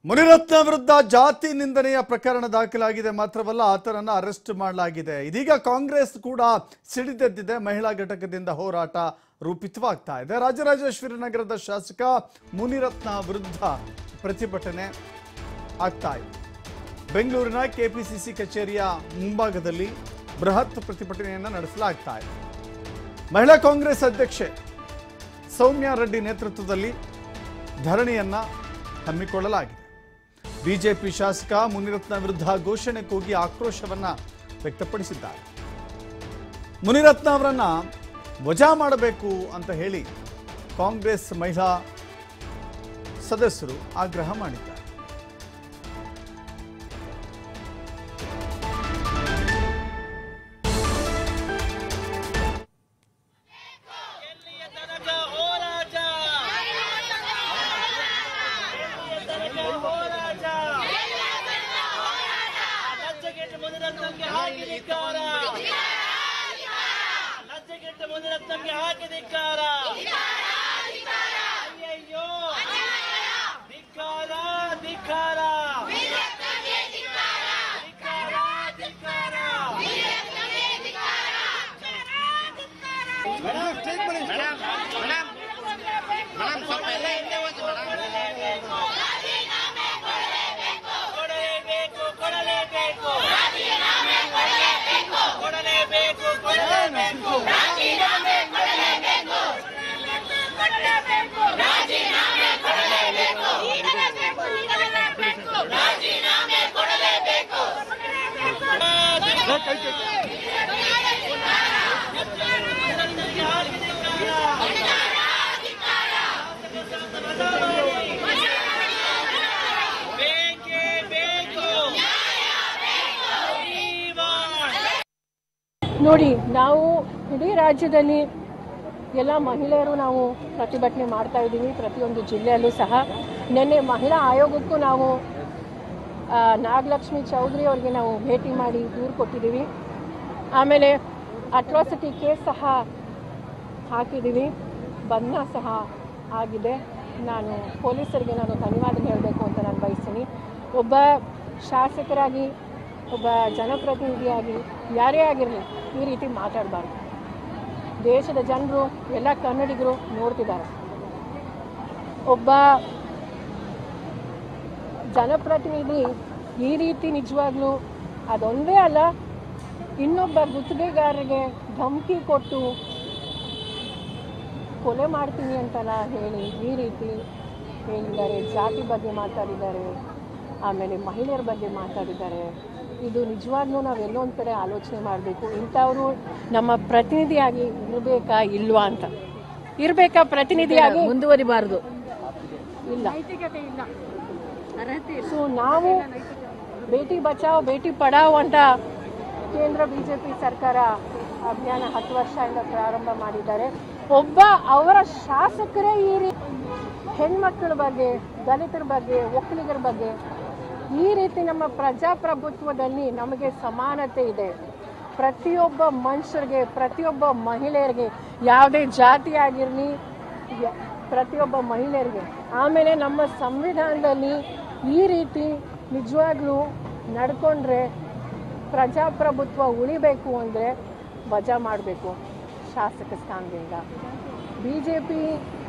ಮುನಿರತ್ನ ವಿರುದ್ಧ ಜಾತಿ ನಿಂದನೆಯ ಪ್ರಕರಣ ದಾಖಲಾಗಿದೆ ಮಾತ್ರವಲ್ಲ ಆತನನ್ನ ಅರೆಸ್ಟ್ ಮಾಡಲಾಗಿದೆ ಇದೀಗ ಕಾಂಗ್ರೆಸ್ ಕೂಡ ಸಿಡಿದೆದ್ದಿದೆ ಮಹಿಳಾ ಘಟಕದಿಂದ ಹೋರಾಟ ರೂಪಿತವಾಗ್ತಾ ಇದೆ ರಾಜರಾಜೇಶ್ವರಿ ನಗರದ ಶಾಸಕ ಮುನಿರತ್ನ ವಿರುದ್ಧ ಪ್ರತಿಭಟನೆ ಆಗ್ತಾ ಇದೆ ಬೆಂಗಳೂರಿನ ಕೆಪಿಸಿಸಿ ಕಚೇರಿಯ ಮುಂಭಾಗದಲ್ಲಿ ಬೃಹತ್ ಪ್ರತಿಭಟನೆಯನ್ನು ನಡೆಸಲಾಗ್ತಾ ಇದೆ ಮಹಿಳಾ ಕಾಂಗ್ರೆಸ್ ಅಧ್ಯಕ್ಷೆ ಸೌಮ್ಯ ರೆಡ್ಡಿ ನೇತೃತ್ವದಲ್ಲಿ ಧರಣಿಯನ್ನ ಹಮ್ಮಿಕೊಳ್ಳಲಾಗಿದೆ ಬಿಜೆಪಿ ಶಾಸಕ ಮುನಿರತ್ನ ವಿರುದ್ಧ ಘೋಷಣೆ ಕೂಗಿ ಆಕ್ರೋಶವನ್ನ ವ್ಯಕ್ತಪಡಿಸಿದ್ದಾರೆ ಮುನಿರತ್ನ ಅವರನ್ನ ವಜಾ ಮಾಡಬೇಕು ಅಂತ ಹೇಳಿ ಕಾಂಗ್ರೆಸ್ ಮಹಿಳಾ ಸದಸ್ಯರು ಆಗ್ರಹ ಮಾಡಿದ್ದಾರೆ ಎಲ್ಲಿಯ ತನಕ ಹೋರಾಟ ಎಲ್ಲಿಯ ತನಕ ಹೋರಾಟ ಲಜ್ಜೆಗೆಟ್ಟು ಮುನಿರತ್ನಂಗೆ ಹಾಕಿದಿಕ್ಕಾರ ಲಜ್ಜೆಗೆಟ್ಟು ಮುನಿರತ್ನಂಗೆ ಹಾಕಿದಿಕ್ಕಾರ ಅಯ್ಯಯ್ಯೋ ಧಿಕ್ಕಾರ ಧಿಕ್ಕಾರ ಧಿಕ್ಕಾರ ಧಿಕ್ಕಾರ ಕೊಡಲೇಬೇಕು ಕೊಡಲೇಬೇಕು ಕೊಡಲೇಬೇಕು ಕೊಡಲೇಬೇಕು ಬೇಕೇ ಬೇಕು ನೋಡಿ ನಾವು ಇಡೀ ರಾಜ್ಯದಲ್ಲಿ ಎಲ್ಲ ಮಹಿಳೆಯರು ನಾವು ಪ್ರತಿಭಟನೆ ಮಾಡ್ತಾ ಇದ್ದೀವಿ ಪ್ರತಿಯೊಂದು ಜಿಲ್ಲೆಯಲ್ಲೂ ಸಹ ನಿನ್ನೆ ಮಹಿಳಾ ಆಯೋಗಕ್ಕೂ ನಾವು ಆ, ನಾಗಲಕ್ಷ್ಮಿ ಚೌಧರಿ ಅವ್ರಿಗೆ ನಾವು ಭೇಟಿ ಮಾಡಿ ದೂರು ಕೊಟ್ಟಿದ್ದೀವಿ ಆಮೇಲೆ ಅಟ್ರಾಸಿಟಿ ಕೇಸ್ ಸಹ ಹಾಕಿದ್ದೀವಿ ಬಂಧನ ಸಹ ಆಗಿದೆ ನಾನು ಪೊಲೀಸರಿಗೆ ನಾನು ಧನ್ಯವಾದ ಹೇಳಬೇಕು ಅಂತ ನಾನು ಬಯಸ್ತೀನಿ ಒಬ್ಬ ಶಾಸಕರಾಗಿ ಒಬ್ಬ ಜನಪ್ರತಿನಿಧಿಯಾಗಿ ಯಾರೇ ಆಗಿರಲಿ ಈ ರೀತಿ ಮಾತಾಡಬಾರ್ದು ದೇಶದ ಜನರು ಎಲ್ಲ ಕನ್ನಡಿಗರು ನೋಡ್ತಿದ್ದಾರೆ ಒಬ್ಬ ಜನಪ್ರತಿನಿಧಿ ಈ ರೀತಿ ನಿಜವಾಗ್ಲೂ ಅದೊಂದೇ ಅಲ್ಲ ಇನ್ನೊಬ್ಬ ಗುತ್ತಿಗೆಗಾರರಿಗೆ ಧಮಕಿ ಕೊಟ್ಟು ಕೊಲೆ ಮಾಡ್ತೀನಿ ಅಂತೆಲ್ಲ ಹೇಳಿ ಈ ರೀತಿ ಹೇಳಿದ್ದಾರೆ ಜಾತಿ ಬಗ್ಗೆ ಮಾತಾಡಿದ್ದಾರೆ ಆಮೇಲೆ ಮಹಿಳೆಯರ ಬಗ್ಗೆ ಮಾತಾಡಿದ್ದಾರೆ ಇದು ನಿಜವಾಗ್ಲೂ ನಾವು ಎಲ್ಲೋ ಒಂದು ಕಡೆ ಆಲೋಚನೆ ಮಾಡಬೇಕು ಇಂಥವರು ನಮ್ಮ ಪ್ರತಿನಿಧಿಯಾಗಿ ಇರಬೇಕಾ ಇಲ್ವಾ ಅಂತ ಇರಬೇಕಾ ಪ್ರತಿನಿಧಿಯಾಗಿ ಮುಂದುವರಿಬಾರದು ಇಲ್ಲ ಸೊ ನಾವು ಬೇಟಿ ಬಚಾವ್ ಬೇಟಿ ಪಡಾವ್ ಅಂತ ಕೇಂದ್ರ ಬಿಜೆಪಿ ಸರ್ಕಾರ ಅಭಿಯಾನ ಹತ್ತು ವರ್ಷದಿಂದ ಪ್ರಾರಂಭ ಮಾಡಿದ್ದಾರೆ ಒಬ್ಬ ಅವರ ಶಾಸಕರೇ ಈ ರೀತಿ ಹೆಣ್ಮಕ್ಳ ಬಗ್ಗೆ ದಲಿತರ ಬಗ್ಗೆ ಒಕ್ಕಲಿಗರ ಬಗ್ಗೆ ಈ ರೀತಿ ನಮ್ಮ ಪ್ರಜಾಪ್ರಭುತ್ವದಲ್ಲಿ ನಮಗೆ ಸಮಾನತೆ ಇದೆ ಪ್ರತಿಯೊಬ್ಬ ಮನುಷ್ಯರಿಗೆ ಪ್ರತಿಯೊಬ್ಬ ಮಹಿಳೆಯರಿಗೆ ಯಾವುದೇ ಜಾತಿ ಆಗಿರಲಿ ಯ- ಪ್ರತಿಯೊಬ್ಬ ಮಹಿಳೆಯರಿಗೆ ಆಮೇಲೆ ನಮ್ಮ ಸಂವಿಧಾನದಲ್ಲಿ ಈ ರೀತಿ ನಿಜವಾಗ್ಲೂ ನಡ್ಕೊಂಡ್ರೆ ಪ್ರಜಾಪ್ರಭುತ್ವ ಉಳಿಬೇಕು ಅಂದರೆ ವಜಾ ಮಾಡಬೇಕು ಶಾಸಕ ಸ್ಥಾನದಿಂದ ಬಿ ಜೆ ಪಿ